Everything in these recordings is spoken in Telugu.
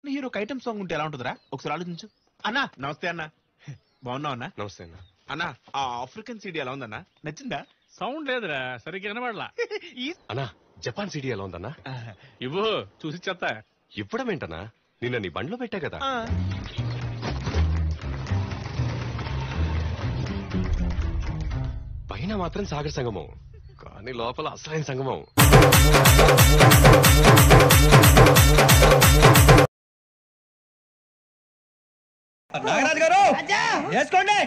హీరోకి ఐటమ్ సాంగ్ ఉంటే ఎలా ఉంటుందిరా ఒకసారి ఆలోచించు అన్నా నమస్తే అన్న బాగున్నావు అన్నా నమస్తే అన్న అన్నా ఆ ఆఫ్రికన్ సీడీ ఎలా ఉందన్నా నచ్చిందా సౌండ్ లేదురా సరిగ్గా వినబడలా ఈ అన్నా జపాన్ సిటీ ఎలా ఉందన్నా ఇవ్వు చూసి చెత్త ఇవ్వడం ఏంటన్నా నిన్న నీ బండ్లో పెట్టా కదా ఆ, పైన మాత్రం సాగర్ సంగమం కానీ లోపల అసలైన సంగమం నాగరాజు గారు వేసుకోండి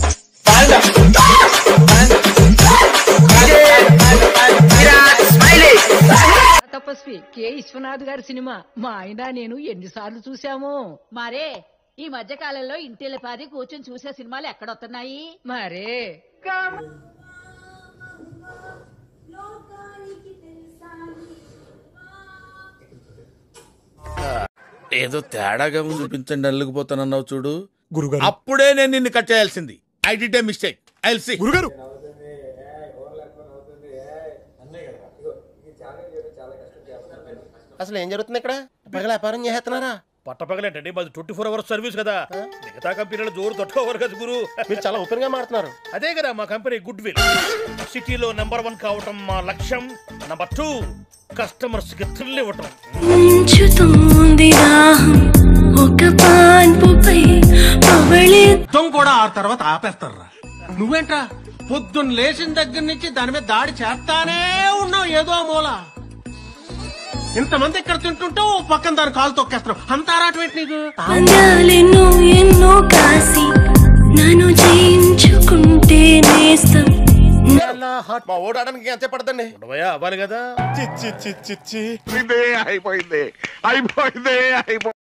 తపస్వి కె విశ్వనాథ్ గారి సినిమా మా ఆయన నేను ఎన్నిసార్లు చూసాము మరే ఈ మధ్య కాలంలో ఇంటిల్లిపాది కూర్చొని చూసే సినిమాలు ఎక్కడొస్తున్నాయి మరే ఏదో తేడాగా ఉంది చూపించండి అల్లుకుపోతానన్నావు చూడు గురుగారు అప్పుడే నేను నిన్ను కట్ చేయాల్సింది I did a mistake I see గురుగారు అసలు ఏం జరుగుతుంది ఇక్కడ పగల వ్యాపారం చేస్తున్నారా పట్టపగలేంటండి మాది ట్వంటీ ఫోర్ అవర్స్ సర్వీస్ కదా మిగతా కంపెనీల జోరు తట్టుకోవరు కదా గురు మీరు చాలా ఓపెన్ గా మాట్లాడుతున్నారు అదే కదా మా కంపెనీ గుడ్ విల్ సిటీలో నెంబర్ వన్ కావటం మా లక్ష్యం నెంబర్ టూ కస్టమర్స్ కి థ్రిల్ ఇవ్వటం ఉంచుతోంది దాహం ఒక పాన్పుపై పవళి యుద్ధం కూడా ఆ తర్వాత ఆపేస్తారా నువ్వేంట్రా పొద్దున్న లేచిన దగ్గర నుంచి దాని మీద దాడి చేస్తానే ఉన్నావు ఏదో మూల ఇంతమంది ఇక్కడ తింటుంటే ఓ పక్కన దాని కాలు తొక్కేస్తున్నావు అంత ఆరాటం ఏంటి నీకు అందాలెన్నో ఎన్నో కాసి నన్ను జయించుకుంటే నేస్తం మా ఓడాడానికి అంతే పడదండి ఉండవయ్యా అవ్వాలి కదా చిచ్చి చిచ్చి అయిపోయింది అయిపోయింది అయిపోయింది